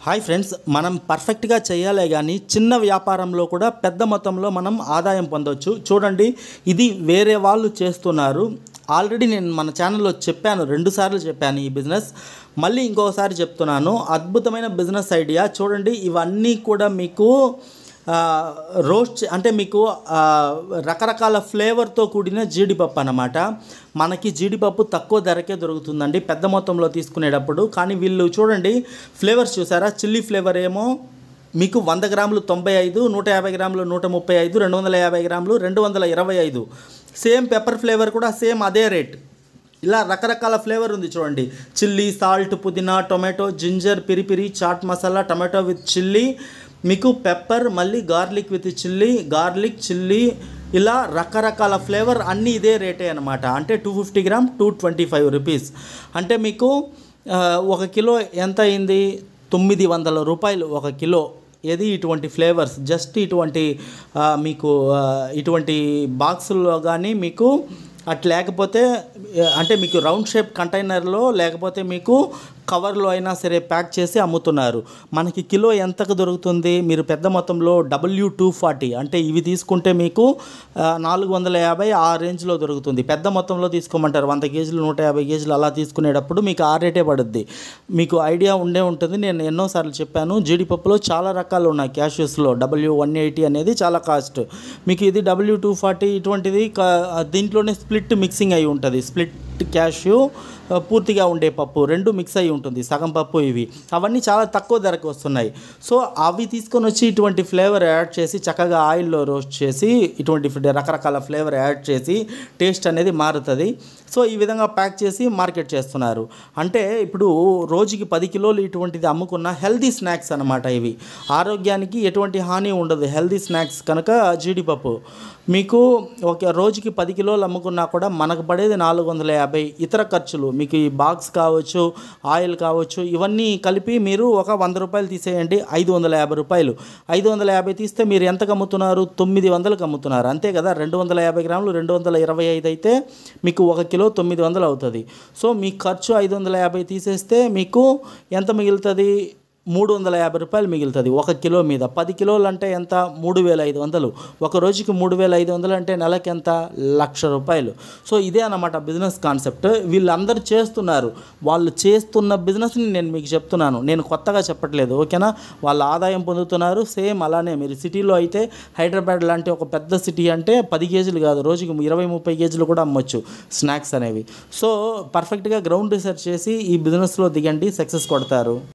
hi friends మనం పర్ఫెక్ట్గా చేయాలే కానీ చిన్న వ్యాపారంలో కూడా పెద్ద మొత్తంలో మనం ఆదాయం పొందొచ్చు చూడండి ఇది వేరే వాళ్ళు చేస్తున్నారు ఆల్రెడీ నేను మన ఛానల్లో చెప్పాను రెండుసార్లు చెప్పాను ఈ బిజినెస్ మళ్ళీ ఇంకొకసారి చెప్తున్నాను అద్భుతమైన బిజినెస్ ఐడియా చూడండి ఇవన్నీ కూడా మీకు ఆ, రోస్ట్ చే- అంటే మీకు ఆ, రకరకాల ఫ్లేవర్తో కూడిన జీడిపప్పు అన్నమాట మనకి జీడిపప్పు తక్కువ ధరకే దొరుకుతుందండి పెద్ద మొత్తంలో తీసుకునేటప్పుడు కానీ వీళ్ళు చూడండి ఫ్లేవర్స్ చూసారా చిల్లీ ఫ్లేవర్ ఏమో మీకు వంద గ్రాములు తొంభై ఐదు నూట యాభై గ్రాములు నూట ముప్పై ఐదు రెండు వందల యాభై గ్రాములు రెండు వందల ఇరవై ఐదు సేమ్ పెప్పర్ ఫ్లేవర్ కూడా సేమ్ అదే రేట్ ఇలా రకరకాల ఫ్లేవర్ ఉంది చూడండి చిల్లీ సాల్ట్ పుదీనా tomato ginger peri peri chaat masala tomato with chilli మీకు పెప్పర్ మళ్ళీ garlic with chilli garlic chilli ఇలా రకరకాల ఫ్లేవర్ అన్నీ ఇదే రేటే అనమాట అంటే two fifty gram two twenty five rupees అంటే మీకు ఆ, ఒక కిలో ఎంత అయింది తొమ్మిది వందల రూపాయలు ఒక కిలో ఏది ఇటువంటి ఫ్లేవర్స్ జస్ట్ ఇటువంటి ఆ, మీకు ఆ, ఇటువంటి బాక్సుల్లో కానీ మీకు అట్ లేకపోతే ఆ, అంటే మీకు రౌండ్ షేప్ కంటైనర్లో లేకపోతే మీకు కవర్లో అయినా సరే ప్యాక్ చేసి అమ్ముతున్నారు మనకి కిలో ఎంతకు దొరుకుతుంది మీరు పెద్ద మొత్తంలో డబ్ల్యూ టూ ఫార్టీ అంటే ఇవి తీసుకుంటే మీకు ఆ, నాలుగు వందల యాభై ఆ రేంజ్లో దొరుకుతుంది పెద్ద మొత్తంలో తీసుకోమంటారు వంద కేజీలు నూట యాభై కేజీలు అలా తీసుకునేటప్పుడు మీకు ఆ రేటే పడుద్ది మీకు ఐడియా ఉండే ఉంటుంది నేను ఎన్నోసార్లు చెప్పాను జీడిపప్పులో చాలా రకాలు ఉన్నాయి క్యాషెస్లో డబ్ల్యూ వన్ ఎయిటీ అనేది చాలా కాస్ట్ మీకు ఇది డబ్ల్యూ టూ ఫార్టీ ఇటువంటిది కా- దీంట్లోనే స్ప్లిట్ మిక్సింగ్ అయి ఉంటుంది స్ప్లిట్ క్యాష్యూ ఆ, పూర్తిగా ఉండే పప్పు రెండు మిక్స్ అయి ఉంటుంది సగం పప్పు ఇవి అవన్నీ చాలా తక్కువ ధరకు వస్తున్నాయి సో అవి తీసుకొని వచ్చి ఇటువంటి ఫ్లేవర్ యాడ్ చేసి చక్కగా ఆయిల్లో రోస్ట్ చేసి ఇటువంటి ఫ్- రకరకాల ఫ్లేవర్ యాడ్ చేసి టేస్ట్ అనేది మారుతుంది సో ఈ విధంగా ప్యాక్ చేసి మార్కెట్ చేస్తున్నారు అంటే ఇప్పుడు రోజుకి పది కిలోలు ఇటువంటిది అమ్ముకున్న హెల్దీ స్నాక్స్ అన్నమాట ఇవి ఆరోగ్యానికి ఎటువంటి హాని ఉండదు హెల్దీ స్నాక్స్ కనుక జీడిపప్పు మీకు ఒక రోజుకి పది కిలోలు అమ్ముకున్నా కూడా మనకు పడేది నాలుగు వందల యాభై ఇతర ఖర్చులు మీకు ఈ బాక్స్ కావచ్చు ఆయిల్ కావచ్చు ఇవన్నీ కలిపి మీరు ఒక వంద రూపాయలు తీసేయండి ఐదు వందల యాభై రూపాయలు ఐదు వందల యాభై తీస్తే మీరు ఎంతకు అమ్ముతున్నారు తొమ్మిది వందలకు అమ్ముతున్నారు అంతే కదా రెండు వందల యాభై గ్రాములు రెండు వందల ఇరవై ఐదు అయితే మీకు ఒక కిలో తొమ్మిది వందలు అవుతుంది సో మీ ఖర్చు ఐదు వందల యాభై తీసేస్తే మీకు ఎంత మిగులుతుంది మూడు వందల యాభై రూపాయలు మిగులుతుంది ఒక కిలో మీద పది కిలోలు అంటే ఎంత మూడు వేల ఐదు వందలు ఒక రోజుకి మూడు వేల ఐదు వందలు అంటే నెలకి ఎంత లక్ష రూపాయలు సో ఇదే అన్నమాట బిజినెస్ కాన్సెప్ట్ వీళ్ళందరూ చేస్తున్నారు వాళ్ళు చేస్తున్న బిజినెస్ని నేను మీకు చెప్తున్నాను నేను కొత్తగా చెప్పట్లేదు ఓకేనా వాళ్ళు ఆదాయం పొందుతున్నారు సేమ్ అలానే మీరు సిటీలో అయితే హైదరాబాద్ లాంటి ఒక పెద్ద సిటీ అంటే పది కేజీలు కాదు రోజుకి ఇరవై ముప్పై కేజీలు కూడా అమ్మొచ్చు స్నాక్స్ అనేవి సో పర్ఫెక్ట్గా గ్రౌండ్ రీసెర్చ్ చేసి ఈ బిజినెస్లో దిగండి సక్సెస్ కొడతారు